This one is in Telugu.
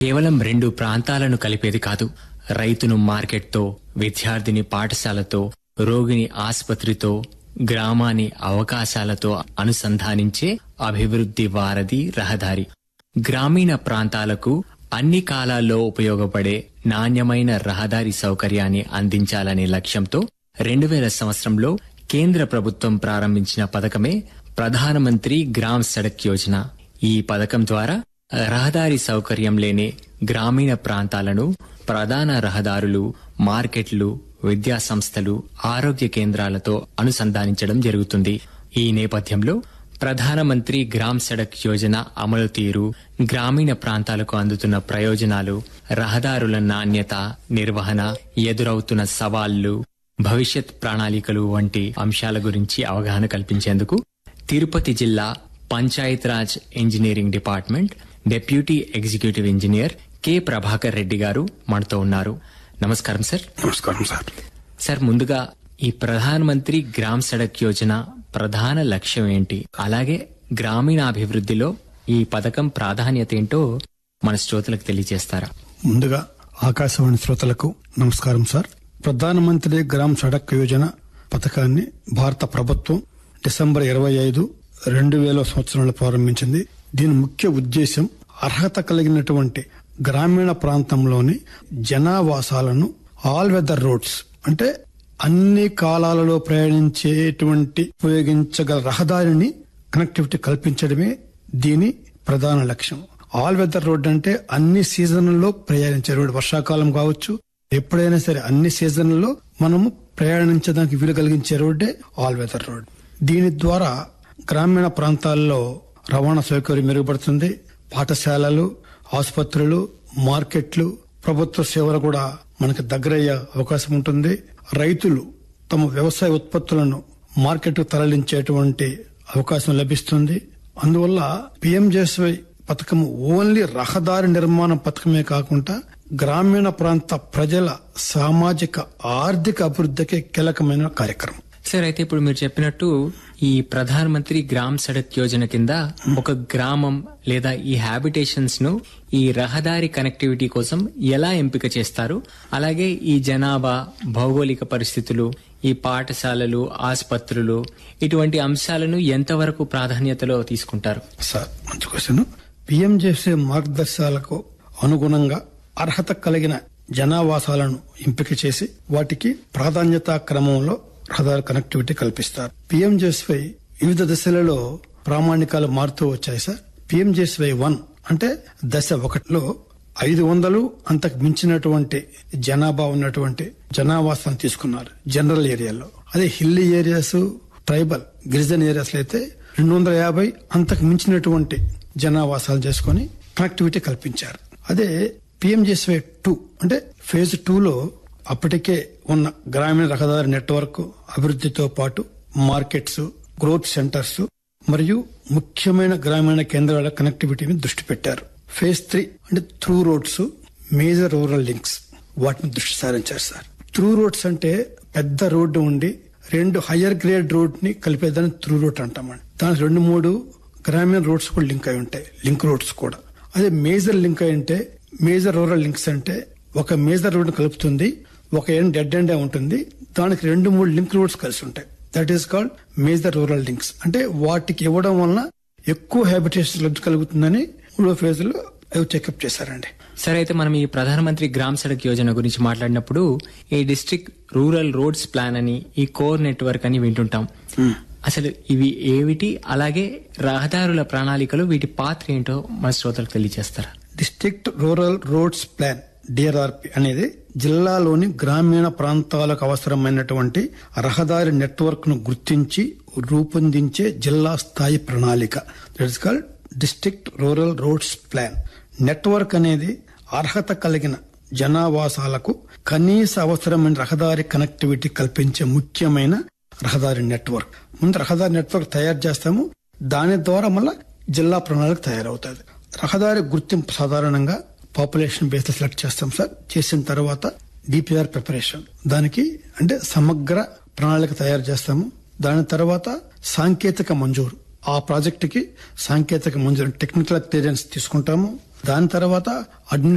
కేవలం రెండు ప్రాంతాలను కలిపేది కాదు రైతును మార్కెట్తో విద్యార్థిని పాఠశాలతో రోగిని ఆసుపత్రితో గ్రామాన్ని అవకాశాలతో అనుసంధానించే అభివృద్ధి వారధి రహదారి గ్రామీణ ప్రాంతాలకు అన్ని కాలాల్లో ఉపయోగపడే నాణ్యమైన రహదారి సౌకర్యాన్ని అందించాలనే లక్ష్యంతో రెండు వేల సంవత్సరంలో కేంద్ర ప్రభుత్వం ప్రారంభించిన పథకమే ప్రధానమంత్రి గ్రామ్ సడక్ యోజన ఈ పథకం ద్వారా రహదారి సౌకర్యం లేని గ్రామీణ ప్రాంతాలను ప్రధాన రహదారులు మార్కెట్లు విద్యా సంస్థలు ఆరోగ్య కేంద్రాలతో అనుసంధానించడం జరుగుతుంది ఈ నేపథ్యంలో ప్రధానమంత్రి గ్రామ్ సడక్ యోజన అమలు తీరు గ్రామీణ ప్రాంతాలకు అందుతున్న ప్రయోజనాలు రహదారుల నాణ్యత నిర్వహణ ఎదురవుతున్న సవాళ్లు భవిష్యత్ ప్రణాళికలు వంటి అంశాల గురించి అవగాహన కల్పించేందుకు తిరుపతి జిల్లా Panchayat Raj engineering department deputy executive engineer K Prabhakar Reddy గారు మనతో ఉన్నారు నమస్కారం సార్ నమస్కారం సార్ సార్ ముందుగా ఈ ప్రధాన మంత్రి గ్రామ్ సడక్ యోజన ప్రధాన లక్ష్యం ఏంటి అలాగే గ్రామీణాభివృద్ధిలో ఈ పథకం ప్రాధాన్యత ఏంటో మన శ్రోతలకు తెలియజేస్తారా ముందుగా ఆకాశవాణి శ్రోతలకు నమస్కారం సార్ ప్రధానమంత్రి గ్రామ్ సడక్ యోజన పథకాన్ని భారత ప్రభుత్వం డిసెంబర్ ఇరవై ఐదు రెండు వేల సంవత్సరంలో ప్రారంభించింది దీని ముఖ్య ఉద్దేశం అర్హత కలిగినటువంటి గ్రామీణ ప్రాంతంలోని జనావాసాలను ఆల్ వెదర్ రోడ్స్ అంటే అన్ని కాలాలలో ప్రయాణించేటువంటి ఉపయోగించగల రహదారిని కనెక్టివిటీ కల్పించడమే దీని ప్రధాన లక్ష్యం ఆల్ వెదర్ రోడ్ అంటే అన్ని సీజన్లలో ప్రయాణించే రోడ్ వర్షాకాలం కావచ్చు ఎప్పుడైనా సరే అన్ని సీజన్లలో మనము ప్రయాణించడానికి వీలు కలిగించే రోడ్డే ఆల్ వెదర్ రోడ్ దీని ద్వారా గ్రామీణ ప్రాంతాల్లో రవాణా సౌకర్యం మెరుగుపడుతుంది పాఠశాలలు ఆసుపత్రులు మార్కెట్లు ప్రభుత్వ సేవలు కూడా మనకు దగ్గరయ్యే అవకాశం ఉంటుంది రైతులు తమ వ్యవసాయ ఉత్పత్తులను మార్కెట్కు తరలించేటువంటి అవకాశం లభిస్తుంది అందువల్ల పిఎంజేఎస్వై పథకం ఓన్లీ రహదారి నిర్మాణ పథకమే కాకుండా గ్రామీణ ప్రాంత ప్రజల సామాజిక ఆర్థిక అభివృద్ధికి కీలకమైన కార్యక్రమం సార్ అయితే ఇప్పుడు మీరు చెప్పినట్టు ఈ ప్రధాన మంత్రి గ్రామ్ సడక్ యోజన కింద ఒక గ్రామం లేదా ఈ హ్యాబిటేషన్స్ ను ఈ రహదారి కనెక్టివిటీ కోసం ఎలా ఎంపిక చేస్తారు అలాగే ఈ జనాభా భౌగోళిక పరిస్థితులు ఈ పాఠశాలలు ఆసుపత్రులు ఇటువంటి అంశాలను ఎంతవరకు ప్రాధాన్యతలో తీసుకుంటారు సార్ మంచి క్వశ్చన్ పిఎంజేసీ మార్గదర్శకాలకు అనుగుణంగా అర్హత కలిగిన జనావాసాలను ఎంపిక చేసి వాటికి ప్రాధాన్యత క్రమంలో రహదారి కనెక్టివిటీ కల్పిస్తారు పిఎంజేఎస్వై వివిధ దశలలో ప్రామాణికాలు మారుతూ వచ్చాయి సార్ పిఎంజేఎస్వై వన్ అంటే దశ ఒకటిలో ఐదు వందలు అంతకు మించినటువంటి జనాభా ఉన్నటువంటి జనావాసాన్ని తీసుకున్నారు జనరల్ ఏరియాలో అదే హిల్లీ ఏరియాస్ ట్రైబల్ గిరిజన ఏరియాస్ అయితే రెండు వందల యాభై అంతకు మించినటువంటి జనావాసాలు చేసుకుని కనెక్టివిటీ కల్పించారు అదే పిఎంజేఎస్వై టూ అంటే ఫేజ్ టూలో అప్పటికే ఉన్న గ్రామీణ రహదారి నెట్వర్క్ అభివృద్ధితో పాటు మార్కెట్స్ గ్రోత్ సెంటర్స్ మరియు ముఖ్యమైన గ్రామీణ కేంద్రాల కనెక్టివిటీని దృష్టి పెట్టారు ఫేజ్ త్రీ అంటే through roads major rural links వాటిని దృష్టి సారించారు సార్ త్రూ రోడ్స్ అంటే పెద్ద రోడ్డు ఉండి రెండు హయ్యర్ గ్రేడ్ రోడ్ ని కలిపేదాన్ని త్రూ రోడ్ అంటామండి దానికి రెండు మూడు గ్రామీణ రోడ్స్ కూడా లింక్ అయి ఉంటాయి లింక్ రోడ్స్ కూడా అదే మేజర్ లింక్ అయి ఉంటే మేజర్ రూరల్ లింక్స్ అంటే ఒక మేజర్ రోడ్ కలుపుతుంది ఒక ఎండ్ డెడ్ ఎండ్ ఉంటుంది దానికి రెండు మూడు లింక్ రోడ్స్ కలిసి ఉంటాయి that is called major rural links అంటే వాటికి ఇవ్వడం వలన ఎక్కువ హ్యాబిటేషన్ లబ్ధి కలుగుతుందని మూడో ఫేజ్ లో అవి చెకప్ చేశారండి సరే అయితే మనం ఈ ప్రధానమంత్రి గ్రామ్ సడక్ యోజన గురించి మాట్లాడినప్పుడు ఈ డిస్ట్రిక్ట్ రూరల్ రోడ్స్ ప్లాన్ అని ఈ కోర్ నెట్వర్క్ అని వింటుంటాం అసలు ఇవి ఏమిటి అలాగే రహదారుల ప్రణాళికలు వీటి పాత్ర ఏంటో మన శ్రోతలకు తెలియజేస్తారా district rural roads plan DRRP అనేది జిల్లాలోని గ్రామీణ ప్రాంతాలకు అవసరమైనటువంటి రహదారి నెట్వర్క్ ను గుర్తించి రూపొందించే జిల్లా స్థాయి ప్రణాళిక that is called district rural roads plan network అనేది అర్హత కలిగిన జనావాసాలకు కనీస అవసరమైన రహదారి కనెక్టివిటీ కల్పించే ముఖ్యమైన రహదారి నెట్వర్క్ ముందు రహదారి నెట్వర్క్ తయారు చేస్తాము దాని ద్వారా మళ్ళా జిల్లా ప్రణాళిక తయారవుతుంది రహదారి గుర్తింపు సాధారణంగా పాపులేషన్ బేస్ సెలెక్ట్ చేస్తాం సార్ చేసిన తర్వాత డిపిఆర్ ప్రిపరేషన్ దానికి అంటే సమగ్ర ప్రణాళిక తయారు చేస్తాము దాని తర్వాత సాంకేతిక మంజూరు ఆ ప్రాజెక్టుకి సాంకేతిక మంజూరు టెక్నికల్ క్లియరెన్స్ తీసుకుంటాము దాని తర్వాత అడ్మినిస్ట్రేటివ్